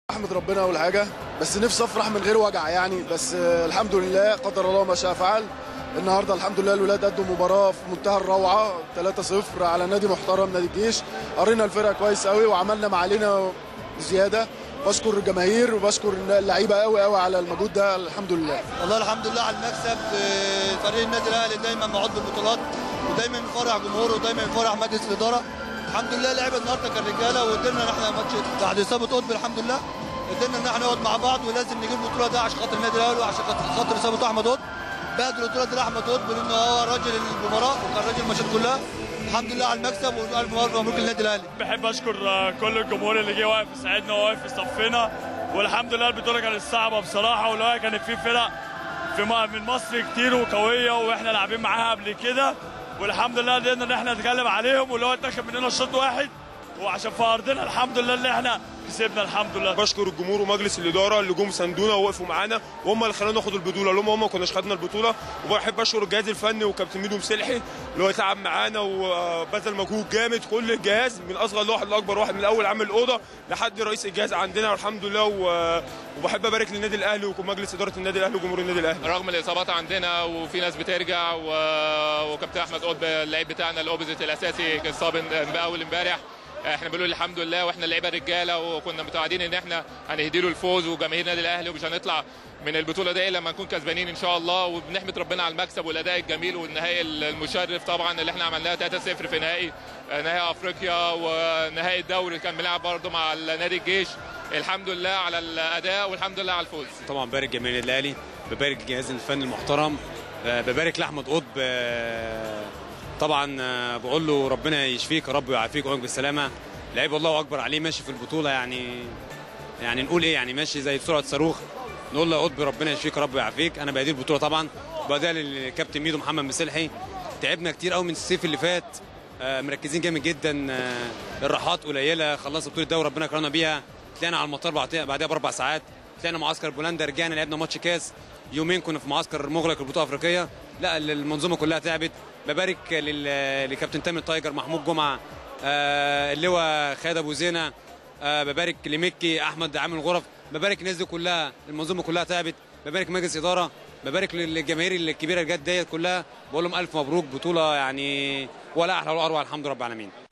احمد ربنا اول حاجه بس نفسي افرح من غير وجع يعني بس آه، الحمد لله قدر الله ما شاء فعل النهارده الحمد لله الولاد قدوا مباراه في منتهى الروعه 3-0 على نادي محترم نادي الجيش قرينا الفرقه كويس قوي وعملنا ما علينا زياده بشكر الجماهير وبشكر اللعيبه قوي قوي على المجهود ده الحمد لله والله الحمد لله على المكسب آه، فريق النادي الاهلي دايما معود بالبطولات ودايما يفرح جمهوره ودايما يفرح مجلس الاداره الحمد لله لعبه النهارده كالرجاله وقدرنا ان احنا ماتش بعد اصابه قطب الحمد لله قدرنا ان احنا نقعد مع بعض ولازم نجيب البطوله ده عشان خاطر النادي الاهلي وعشان خاطر خاطر اصابه احمد قطب بعد البطوله دي لاحمد قطب لانه هو راجل المباراه وكان راجل الماتشات كلها الحمد لله على المكسب والف مبروك للنادي الاهلي بحب اشكر آه، كل الجمهور اللي جه واقف يساعدنا وواقف في صفنا والحمد لله البطوله كانت صعبه بصراحه واللي هو كانت في فرق في م- من مصر كتير وقويه واحنا لاعبين معاها قبل كده والحمد لله قدرنا ان احنا نتغلب عليهم واللي هو اتاخد مننا شوط واحد وعشان في ارضنا الحمد لله اللي احنا كسبنا الحمد لله بشكر الجمهور ومجلس الاداره اللي جم ساندونا ووقفوا معانا وهم اللي خلونا ناخد البطوله لهم هم ما كناش خدنا البطوله وبحب اشكر الجهاز الفني وكابتن ميدو مسلحي اللي هو تعب معانا وبذل مجهود جامد كل الجهاز من اصغر واحد لاكبر واحد من اول عامل الاوضه لحد رئيس الجهاز عندنا والحمد لله و- وبحب ابارك للنادي الاهلي ومجلس اداره النادي الاهلي وجمهور النادي الاهلي رغم الاصابات عندنا وفي ناس بترجع و- وكابتن احمد قطب اللعيب بتاعنا الاوبزيت الاساسي كان صاب إن- اول امبارح احنا بنقول الحمد لله واحنا اللعيبه رجاله وكنا متوعدين ان احنا هنهدي له الفوز وجماهير النادي الاهلي ومش هنطلع من البطوله دي الا لما نكون كسبانين ان شاء الله وبنحمد ربنا على المكسب والاداء الجميل والنهائي المشرف طبعا اللي احنا عملناه 3-0 في نهائي نهائي افريقيا ونهائي الدوري كان بنلعب برضه مع نادي الجيش الحمد لله على الاداء والحمد لله على الفوز طبعا ببارك جماهير النادي الاهلي ببارك الجهاز الفني المحترم آه، ببارك لاحمد قطب آه، طبعا آه، بقول له ربنا يشفيك يا رب ويعافيك ويعافيك بالسلامه لعيب الله اكبر عليه ماشي في البطوله يعني يعني نقول ايه يعني ماشي زي سرعه صاروخ نقول له يا قطب ربنا يشفيك يا رب ويعافيك انا بادير البطوله طبعا وبدأ للكابتن ميدو محمد مسلحي تعبنا كتير قوي من الصيف اللي فات آه، مركزين جامد جدا آه، الراحات قليله خلصنا بطوله الدوري ربنا كرمنا بيها طلعنا على المطار بعدها بعدها باربع ساعات طلعنا معسكر بولندا رجعنا لعبنا ماتش كاس يومين كنا في معسكر مغلق البطوله الافريقيه لا المنظومه كلها تعبت ببارك لل- لكابتن تامر تايجر محمود جمعه آه، اللواء خالد ابو زينه آه، ببارك لمكي احمد عامل غرف ببارك الناس دي كلها المنظومه كلها تعبت ببارك مجلس اداره ببارك للجماهير الكبيره اللي جت ديت كلها بقول لهم الف مبروك بطوله يعني ولا احلى ولا اروع الحمد لله رب العالمين